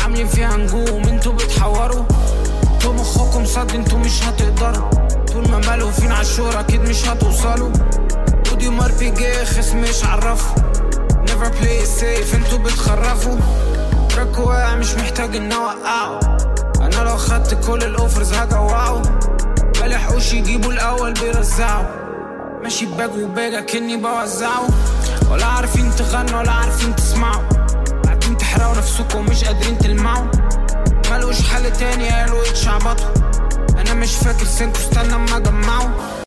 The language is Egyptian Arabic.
عاملين فيها نجوم انتوا بتحوروا انتوا مخكم صد انتوا مش هتقدروا طول ما مالوا فين عالشورى اكيد مش هتوصلوا ودي مار بي جي خصم مش عرفوا never play it safe انتوا بتخرفوا تراك واقع مش محتاج ان اوقعه انا لو خدت كل الاوفرز هجوعه ملحقوش يجيبوا الاول بيرزعوا ماشي باج وباج اكني بوزعه ولا عارفين تغنوا ولا عارفين تسمعوا قاعدين تحرقوا نفسكم مش قادرين تلمعوا ملقوش حل تاني قالوا يتشعبطوا انا مش فاكر سنكوا استنى اما اجمعوا